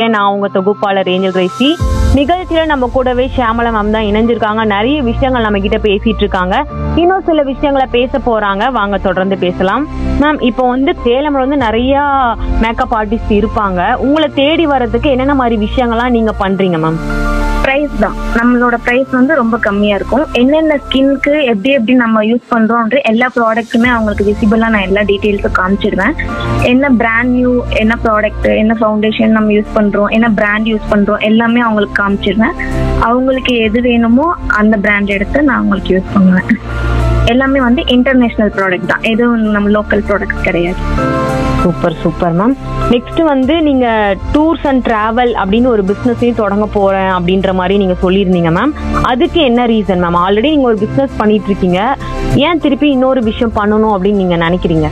இருக்கேன் நான் உங்க தொகுப்பாளர் ஏஞ்சல் கிரேசி நிகழ்ச்சியில நம்ம கூடவே ஷியாமலா மேம் தான் இணைஞ்சிருக்காங்க நிறைய விஷயங்கள் நம்ம கிட்ட பேசிட்டு இருக்காங்க இன்னும் சில விஷயங்களை பேச போறாங்க வாங்க தொடர்ந்து பேசலாம் மேம் இப்போ வந்து சேலம்ல வந்து நிறைய மேக்கப் ஆர்டிஸ்ட் இருப்பாங்க உங்களை தேடி வர்றதுக்கு என்னென்ன மாதிரி விஷயங்கள்லாம் நீங்க பண்றீங்க மேம் ப்ரைஸ் தான் நம்மளோட ப்ரைஸ் வந்து ரொம்ப கம்மியா இருக்கும் என்னென்ன ஸ்கின்க்கு எப்படி எப்படி நம்ம யூஸ் பண்றோம்ன்ற எல்லா ப்ராடக்ட்டுமே அவங்களுக்கு விசிபிளா நான் எல்லா டீட்டெயில்ஸும் காமிச்சிடுவேன் என்ன பிராண்ட் நியூ என்ன ப்ராடக்ட் என்ன ஃபவுண்டேஷன் நம்ம யூஸ் பண்றோம் என்ன பிராண்ட் யூஸ் பண்றோம் எல்லாமே அவங்களுக்கு காமிச்சிடுவேன் அவங்களுக்கு எது வேணுமோ அந்த பிராண்ட் எடுத்து நான் அவங்களுக்கு யூஸ் பண்ணுவேன் எல்லாமே வந்து இன்டர்நேஷனல் ப்ராடக்ட் தான் எதுவும் நம்ம லோக்கல் ப்ராடக்ட் கிடையாது சூப்பர் சூப்பர் மேம் நெக்ஸ்ட் வந்து நீங்க டூர்ஸ் அண்ட் டிராவல் அப்படின்னு ஒரு பிசினஸையும் தொடங்க போறேன் அப்படின்ற மாதிரி நீங்க சொல்லியிருந்தீங்க மேம் அதுக்கு என்ன ரீசன் மேம் ஆல்ரெடி நீங்க ஒரு பிசினஸ் பண்ணிட்டு இருக்கீங்க ஏன் திருப்பி இன்னொரு விஷயம் பண்ணணும் அப்படின்னு நீங்க நினைக்கிறீங்க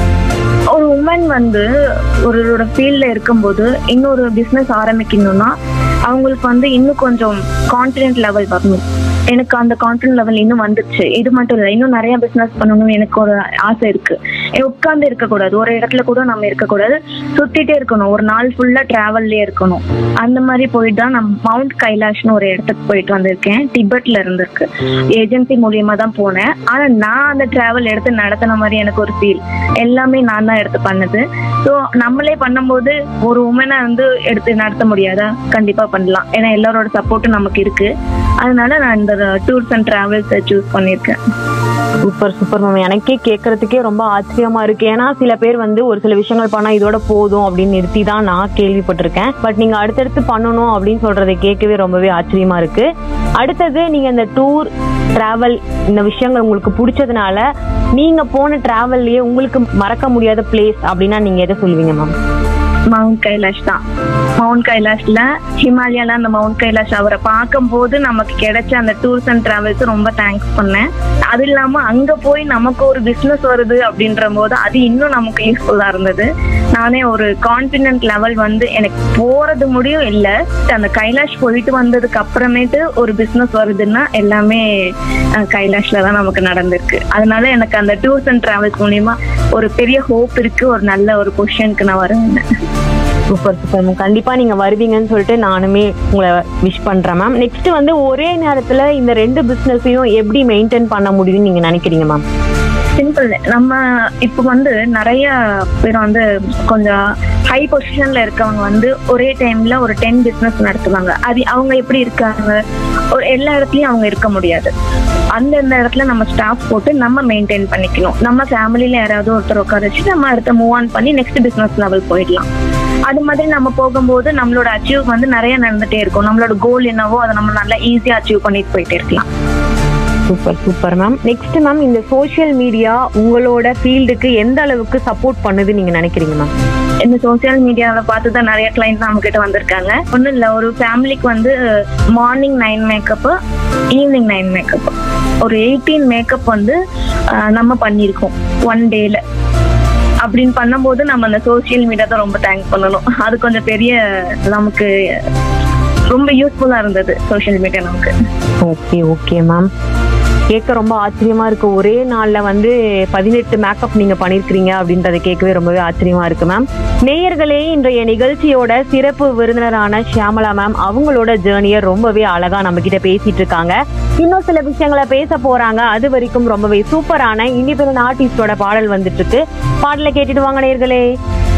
ஒரு உமன் வந்து ஒரு ஃபீல்ட்ல இருக்கும்போது இன்னொரு பிசினஸ் ஆரம்பிக்கணும்னா அவங்களுக்கு வந்து இன்னும் கொஞ்சம் கான்ஃபிடென்ட் லெவல் வரணும் எனக்கு அந்த கான்ஃபிடென்ட் லெவல் இன்னும் வந்துருச்சு இது மட்டும் இல்லை இன்னும் நிறைய பிசினஸ் பண்ணணும் எனக்கு ஒரு ஆசை இருக்கு உட்கார்ந்து இருக்கக்கூடாது ஒரு இடத்துல கூட நம்ம இருக்கக்கூடாது சுத்திட்டே இருக்கணும் ஒரு நாள் ஃபுல்லா டிராவல்லே இருக்கணும் அந்த மாதிரி போயிட்டு தான் நான் மவுண்ட் கைலாஷ்னு ஒரு இடத்துக்கு போயிட்டு வந்திருக்கேன் டிபெட்ல இருந்திருக்கு ஏஜென்சி மூலியமா தான் போனேன் ஆனா நான் அந்த டிராவல் எடுத்து நடத்தின மாதிரி எனக்கு ஒரு ஃபீல் எல்லாமே நான் தான் எடுத்து பண்ணது ஸோ நம்மளே பண்ணும்போது ஒரு உமனை வந்து எடுத்து நடத்த முடியாதா கண்டிப்பா பண்ணலாம் ஏன்னா எல்லாரோட சப்போர்ட்டும் நமக்கு இருக்கு அதனால நான் இந்த டூர்ஸ் அண்ட் டிராவல்ஸ் சூஸ் பண்ணியிருக்கேன் சூப்பர் சூப்பர் மேம் எனக்கே கேட்கறதுக்கே ரொம்ப ஆச்சரியமா இருக்கு ஏன்னா சில பேர் வந்து ஒரு சில விஷயங்கள் பண்ணா இதோட போதும் அப்படின்னு நிறுத்தி தான் நான் கேள்விப்பட்டிருக்கேன் பட் நீங்க அடுத்தடுத்து பண்ணணும் அப்படின்னு சொல்றதை கேட்கவே ரொம்பவே ஆச்சரியமா இருக்கு அடுத்தது நீங்க இந்த டூர் டிராவல் இந்த விஷயங்கள் உங்களுக்கு பிடிச்சதுனால நீங்க போன டிராவல்லயே உங்களுக்கு மறக்க முடியாத பிளேஸ் அப்படின்னா நீங்க எதை சொல்லுவீங்க மேம் மவுண்ட் கைலாஷ் தான் மவுண்ட் கைலாஷ்ல ஹிமாலயால அந்த மவுண்ட் கைலாஷ் அவரை பார்க்கும்போது நமக்கு கிடைச்ச அந்த டூர்ஸ் அண்ட் டிராவல்ஸ் ரொம்ப தேங்க்ஸ் பண்ணேன் அது இல்லாம அங்க போய் நமக்கு ஒரு பிசினஸ் வருது அப்படின்ற போது அது இன்னும் நமக்கு யூஸ்ஃபுல்லா இருந்தது நானே ஒரு கான்பிடென்ட் லெவல் வந்து எனக்கு போறது முடியும் இல்ல அந்த கைலாஷ் போயிட்டு வந்ததுக்கு அப்புறமேட்டு ஒரு பிசினஸ் வருதுன்னா எல்லாமே அஹ், கைலாஷ்ல தான் நமக்கு நடந்திருக்கு அதனால எனக்கு அந்த டூர்ஸ் அண்ட் டிராவல்ஸ் மூலியமா ஒரு பெரிய ஹோப் இருக்கு ஒரு நல்ல ஒரு பொசிஷனுக்கு நான் வருவேன் சூப்பர் சூப்பர் மேம் கண்டிப்பா நீங்க வருவீங்கன்னு சொல்லிட்டு நானுமே உங்களை விஷ் பண்றேன் மேம் நெக்ஸ்ட் வந்து ஒரே நேரத்துல இந்த ரெண்டு பிசினஸையும் எப்படி மெயின்டைன் பண்ண முடியும்னு நீங்க நினைக்கிறீங்க மேம் சிம்பிள் நம்ம இப்போ வந்து நிறைய பேர் வந்து கொஞ்சம் ஹை பொசிஷன்ல இருக்கவங்க வந்து ஒரே டைம்ல ஒரு டென் பிசினஸ் நடத்துவாங்க அது அவங்க எப்படி இருக்காங்க ஒரு எல்லா இடத்துலயும் அவங்க இருக்க முடியாது அந்தந்த இடத்துல நம்ம ஸ்டாஃப் போட்டு நம்ம மெயின்டைன் பண்ணிக்கணும் நம்ம ஃபேமிலியில யாராவது ஒருத்தர் உட்கார வச்சு நம்ம அடுத்த மூவ் ஆன் பண்ணி நெக்ஸ்ட் பிசினஸ் லெவல் போயிடலாம் அது மாதிரி நம்ம போகும்போது நம்மளோட அச்சீவ் வந்து நிறைய நடந்துட்டே இருக்கும் நம்மளோட கோல் என்னவோ அதை நம்ம நல்லா ஈஸியா அச்சீவ் பண்ணிட்டு போயிட்டே இருக்கலாம் super super ma'am next ma'am இந்த சோஷியல் மீடியா உங்களோட ஃபீல்டுக்கு எந்த அளவுக்கு சப்போர்ட் பண்ணுது நீங்க நினைக்கிறீங்க மேம் இந்த சோசியல் மீடியாவை பார்த்து தான் நிறைய கிளைண்ட் நம்ம கிட்ட வந்திருக்காங்க ஒன்றும் இல்லை ஒரு ஃபேமிலிக்கு வந்து morning nine makeup evening nine makeup ஒரு எயிட்டீன் மேக்கப் வந்து அஹ், நம்ம பண்ணியிருக்கோம் ஒன் டேல அப்படின்னு பண்ணும்போது நம்ம அந்த சோஷியல் மீடியா தான் ரொம்ப தேங்க் பண்ணணும் அது கொஞ்சம் பெரிய நமக்கு ரொம்ப யூஸ்ஃபுல்லா இருந்தது சோஷியல் மீடியா நமக்கு ஓகே ஓகே மேம் கேட்க ரொம்ப ஆச்சரியமா இருக்கு ஒரே நாள்ல வந்து பதினெட்டு மேக்கப் நீங்க பண்ணிருக்கீங்க அப்படின்றத கேட்கவே ரொம்பவே ஆச்சரியமா இருக்கு மேம் நேயர்களே இன்றைய நிகழ்ச்சியோட சிறப்பு விருந்தினரான ஷியாமலா மேம் அவங்களோட ஜேர்னியை ரொம்பவே அழகா நம்ம கிட்ட பேசிட்டு இருக்காங்க இன்னும் சில விஷயங்களை பேச போறாங்க அது வரைக்கும் ரொம்பவே சூப்பரான இண்டிபெண்டன்ட் ஆர்டிஸ்டோட பாடல் வந்துட்டு இருக்கு பாடலை கேட்டுட்டு வாங்க நேயர்களே